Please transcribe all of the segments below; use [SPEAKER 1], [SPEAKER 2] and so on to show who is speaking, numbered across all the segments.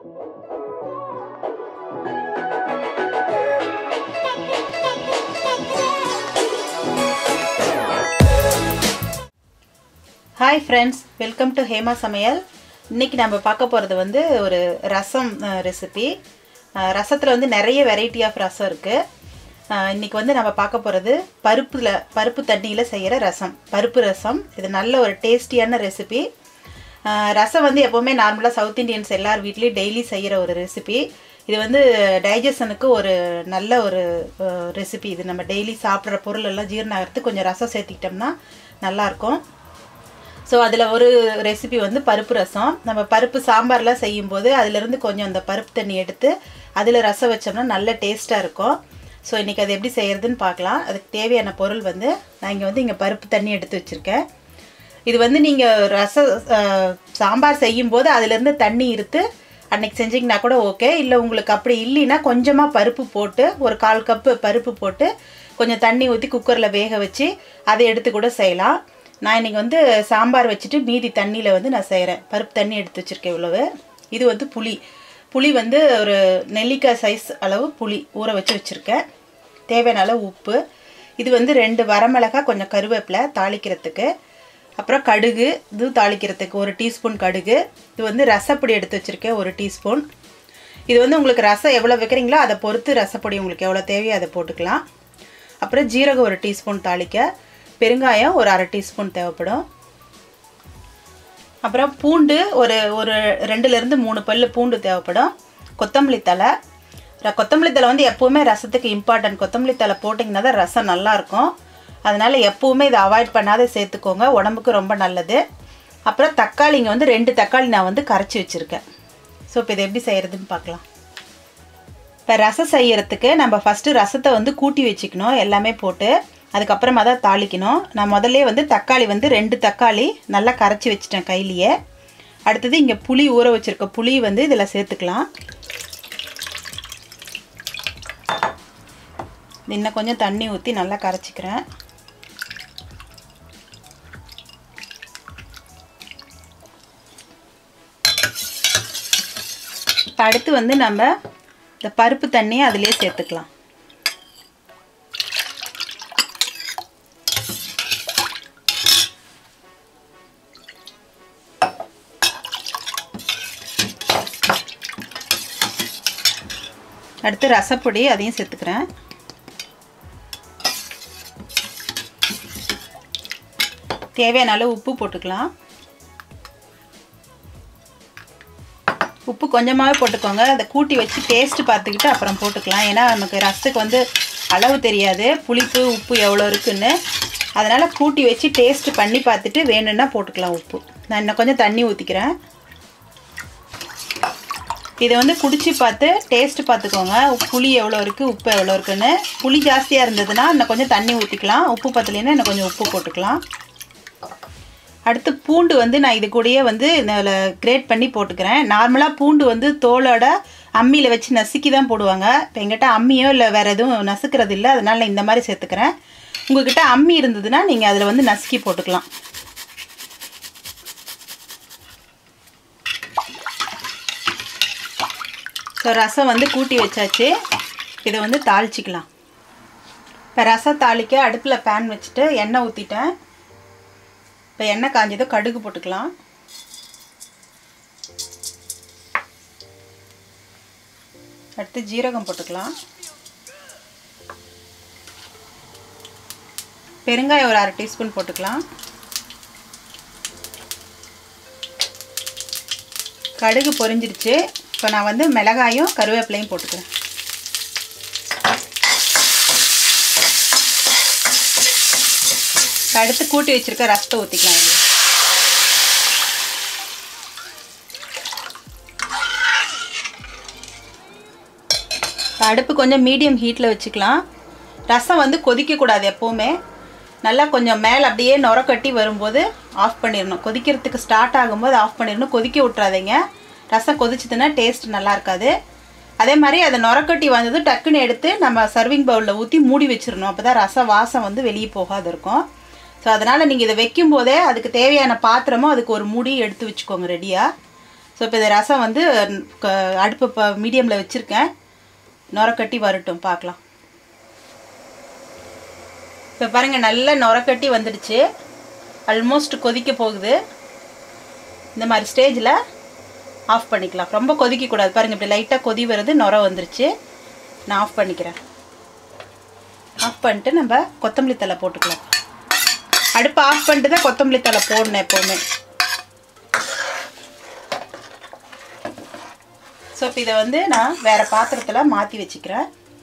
[SPEAKER 1] hi friends welcome to Hema சமையல் இன்றைக்கி நம்ம பார்க்க போகிறது வந்து ஒரு ரசம் ரெசிபி ரசத்தில் வந்து நிறைய வெரைட்டி ஆஃப் ரசம் இருக்குது இன்றைக்கி வந்து நம்ம பார்க்க போகிறது பருப்பில் பருப்பு தண்ணியில் செய்கிற ரசம் பருப்பு ரசம் இது நல்ல ஒரு டேஸ்டியான ரெசிபி ரசம் வந்து எப்போவுமே நார்மலாக சவுத் இண்டியன்ஸ் எல்லார் வீட்லேயும் டெய்லி செய்கிற ஒரு ரெசிபி இது வந்து டைஜஷனுக்கு ஒரு நல்ல ஒரு ரெசிபி இது நம்ம டெய்லி சாப்பிட்ற பொருள் எல்லாம் ஜீரணம் ஆகிறதுக்கு கொஞ்சம் ரசம் சேர்த்திக்கிட்டோம்னா நல்லாயிருக்கும் ஸோ அதில் ஒரு ரெசிபி வந்து பருப்பு ரசம் நம்ம பருப்பு சாம்பார்லாம் செய்யும்போது அதிலிருந்து கொஞ்சம் அந்த பருப்பு தண்ணி எடுத்து அதில் ரசம் வச்சோம்னா நல்ல டேஸ்ட்டாக இருக்கும் ஸோ இன்றைக்கி அது எப்படி செய்கிறதுன்னு பார்க்கலாம் அதுக்கு தேவையான பொருள் வந்து நான் இங்கே வந்து இங்கே பருப்பு தண்ணி எடுத்து வச்சுருக்கேன் இது வந்து நீங்கள் ரச சாம்பார் செய்யும்போது அதிலேருந்து தண்ணி இருத்து அன்னைக்கு செஞ்சிங்கன்னா கூட ஓகே இல்லை உங்களுக்கு அப்படி இல்லைன்னா கொஞ்சமாக பருப்பு போட்டு ஒரு கால் கப்பு பருப்பு போட்டு கொஞ்சம் தண்ணி ஊற்றி குக்கரில் வேக வச்சு அதை எடுத்து கூட செய்யலாம் நான் இன்றைக்கி வந்து சாம்பார் வச்சுட்டு மீதி தண்ணியில் வந்து நான் செய்கிறேன் பருப்பு தண்ணி எடுத்து வச்சுருக்கேன் இவ்வளவு இது வந்து புளி புளி வந்து ஒரு நெல்லிக்காய் சைஸ் அளவு புளி ஊற வச்சு வச்சுருக்கேன் தேவையான அளவு உப்பு இது வந்து ரெண்டு வரமிளகா கொஞ்சம் கருவேப்பிலை தாளிக்கிறதுக்கு அப்புறம் கடுகு இது தாளிக்கிறதுக்கு ஒரு டீஸ்பூன் கடுகு இது வந்து ரசப்பொடி எடுத்து வச்சுருக்கேன் ஒரு டீஸ்பூன் இது வந்து உங்களுக்கு ரசம் எவ்வளோ வைக்கிறீங்களோ அதை பொறுத்து ரசப்பொடி உங்களுக்கு எவ்வளோ தேவையோ அதை போட்டுக்கலாம் அப்புறம் ஜீரகம் ஒரு டீஸ்பூன் தாளிக்க பெருங்காயம் ஒரு அரை டீஸ்பூன் தேவைப்படும் அப்புறம் பூண்டு ஒரு ஒரு ரெண்டுலேருந்து மூணு பல் பூண்டு தேவைப்படும் கொத்தமல்லி தலை கொத்தமல்லி தலை வந்து எப்போவுமே ரசத்துக்கு இம்பார்ட்டன்ட் கொத்தமல்லி தலை போட்டிங்கன்னா தான் ரசம் நல்லாயிருக்கும் அதனால் எப்போவுமே இதை அவாய்ட் பண்ணாத சேர்த்துக்கோங்க உடம்புக்கு ரொம்ப நல்லது அப்புறம் தக்காளிங்க வந்து ரெண்டு தக்காளி நான் வந்து கரைச்சி வச்சுருக்கேன் ஸோ இப்போ இதை எப்படி செய்கிறதுன்னு பார்க்கலாம் இப்போ ரசம் செய்கிறதுக்கு நம்ம ஃபஸ்ட்டு ரசத்தை வந்து கூட்டி வச்சுக்கணும் எல்லாமே போட்டு அதுக்கப்புறமா தான் தாளிக்கணும் நான் முதல்ல வந்து தக்காளி வந்து ரெண்டு தக்காளி நல்லா கரைச்சி வச்சிட்டேன் கையிலேயே அடுத்தது இங்கே புளி ஊற வச்சுருக்க புளி வந்து இதில் சேர்த்துக்கலாம் இன்னும் கொஞ்சம் தண்ணி ஊற்றி நல்லா கரைச்சிக்கிறேன் இப்போ அடுத்து வந்து நம்ம இந்த பருப்பு தண்ணியை அதிலே சேர்த்துக்கலாம் அடுத்து ரசப்பொடி அதையும் சேர்த்துக்கிறேன் தேவையான அளவு உப்பு போட்டுக்கலாம் உப்பு கொஞ்சமாகவே போட்டுக்கோங்க அதை கூட்டி வச்சு டேஸ்ட்டு பார்த்துக்கிட்டு அப்புறம் போட்டுக்கலாம் ஏன்னா நமக்கு ரசத்துக்கு வந்து அளவு தெரியாது புளிப்பு உப்பு எவ்வளோ இருக்குன்னு அதனால் கூட்டி வச்சு டேஸ்ட்டு பண்ணி பார்த்துட்டு வேணும்னா போட்டுக்கலாம் உப்பு நான் இன்னும் கொஞ்சம் தண்ணி ஊற்றிக்கிறேன் இதை வந்து குடிச்சு பார்த்து டேஸ்ட்டு பார்த்துக்கோங்க புளி எவ்வளோ இருக்குது உப்பு எவ்வளோ இருக்குன்னு புளி ஜாஸ்தியாக இருந்ததுன்னா இன்னும் கொஞ்சம் தண்ணி ஊற்றிக்கலாம் உப்பு பத்தலைன்னா இன்னும் கொஞ்சம் உப்பு போட்டுக்கலாம் அடுத்து பூண்டு வந்து நான் இது கூடயே வந்து இதில் கிரேட் பண்ணி போட்டுக்கிறேன் நார்மலாக பூண்டு வந்து தோலோட அம்மியில் வச்சு நசுக்கி தான் போடுவாங்க இப்போ எங்கிட்ட அம்மியோ இல்லை வேறு எதுவும் நசுக்கிறது இல்லை அதனால் நான் இந்த மாதிரி சேர்த்துக்கிறேன் உங்கள்கிட்ட அம்மி இருந்ததுன்னா நீங்கள் அதில் வந்து நசுக்கி போட்டுக்கலாம் ஸோ ரசம் வந்து கூட்டி வச்சாச்சு இதை வந்து தாளிச்சிக்கலாம் இப்போ ரசம் தாளிக்க அடுப்பில் பேன் வச்சுட்டு எண்ணெய் ஊற்றிட்டேன் இப்போ எண்ணெய் காஞ்சதும் கடுகு போட்டுக்கலாம் அடுத்து ஜீரகம் போட்டுக்கலாம் பெருங்காயம் ஒரு அரை டீஸ்பூன் போட்டுக்கலாம் கடுகு பொரிஞ்சிருச்சு இப்போ நான் வந்து மிளகாயும் கருவேப்பிலையும் போட்டுக்கிறேன் அடுத்து கூட்டி வச்சுருக்க ரசத்தை ஊற்றிக்கலாம் இது அடுப்பு கொஞ்சம் மீடியம் ஹீட்டில் வச்சுக்கலாம் ரசம் வந்து கொதிக்கக்கூடாது எப்போவுமே நல்லா கொஞ்சம் மேலே அப்படியே நுர கட்டி வரும்போது ஆஃப் பண்ணிடணும் கொதிக்கிறதுக்கு ஸ்டார்ட் ஆகும்போது ஆஃப் பண்ணிடணும் கொதிக்க விட்றாதீங்க ரசம் கொதிச்சதுன்னா டேஸ்ட் நல்லா இருக்காது அதே மாதிரி அதை நுரக்கட்டி வந்தது டக்குன்னு எடுத்து நம்ம சர்விங் பவுலில் ஊற்றி மூடி வச்சிடணும் அப்போ தான் ரசம் வாசம் வந்து வெளியே போகாது இருக்கும் ஸோ அதனால் நீங்கள் இதை வைக்கும் போதே அதுக்கு தேவையான பாத்திரமும் அதுக்கு ஒரு மூடி எடுத்து வச்சுக்கோங்க ரெடியாக ஸோ இப்போ இந்த ரசம் வந்து க- அடுப்பு இப்போ மீடியமில் வச்சுருக்கேன் நுரக்கட்டி வரட்டும் பார்க்கலாம் இப்போ பாருங்கள் நல்லா நுரக்கட்டி வந்துடுச்சு ஆல்மோஸ்ட் கொதிக்க போகுது இந்த மாதிரி ஸ்டேஜில் ஆஃப் பண்ணிக்கலாம் ரொம்ப கொதிக்கக்கூடாது பாருங்கள் இப்படி லைட்டாக கொதி வருது நுர வந்துருச்சு நான் ஆஃப் பண்ணிக்கிறேன் ஆஃப் பண்ணிட்டு நம்ம கொத்தமல்லி தழை போட்டுக்கலாம் அடுப்பை ஆஃப் பண்ணிட்டு தான் கொத்தமல்லி தழை போடணும் எப்போவுமே ஸோ இப்போ இதை வந்து நான் வேறு பாத்திரத்தில் மாற்றி வச்சுக்கிறேன்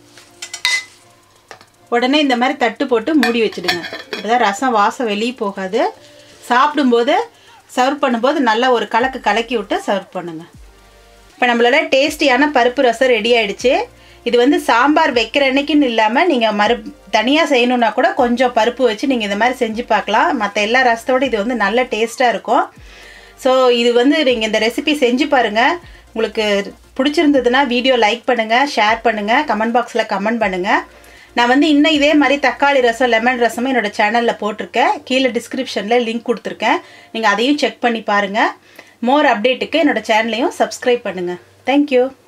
[SPEAKER 1] உடனே இந்த மாதிரி தட்டு போட்டு மூடி வச்சுடுங்க இப்போதான் ரசம் வாசம் வெளியே போகாது சாப்பிடும்போது சர்வ் பண்ணும்போது நல்லா ஒரு கலக்கு கலக்கி விட்டு சர்வ் பண்ணுங்க இப்போ நம்மளோட டேஸ்டியான பருப்பு ரசம் ரெடி ஆயிடுச்சு இது வந்து சாம்பார் வைக்கிற அன்னைக்குன்னு இல்லாமல் நீங்கள் மறு தனியாக செய்யணுன்னா கூட கொஞ்சம் பருப்பு வச்சு நீங்கள் இந்த மாதிரி செஞ்சு பார்க்கலாம் மற்ற எல்லா ரசத்தோடு இது வந்து நல்ல டேஸ்ட்டாக இருக்கும் ஸோ இது வந்து நீங்கள் இந்த ரெசிபி செஞ்சு பாருங்கள் உங்களுக்கு பிடிச்சிருந்ததுன்னா வீடியோ லைக் பண்ணுங்கள் ஷேர் பண்ணுங்கள் கமெண்ட் பாக்ஸில் கமெண்ட் பண்ணுங்கள் நான் வந்து இன்னும் இதே மாதிரி தக்காளி ரசம் லெமன் ரசமும் என்னோட சேனலில் போட்டிருக்கேன் கீழே டிஸ்கிரிப்ஷனில் லிங்க் கொடுத்துருக்கேன் நீங்கள் அதையும் செக் பண்ணி பாருங்கள் மோர் அப்டேட்டுக்கு என்னோட சேனலையும் சப்ஸ்கிரைப் பண்ணுங்கள் தேங்க்யூ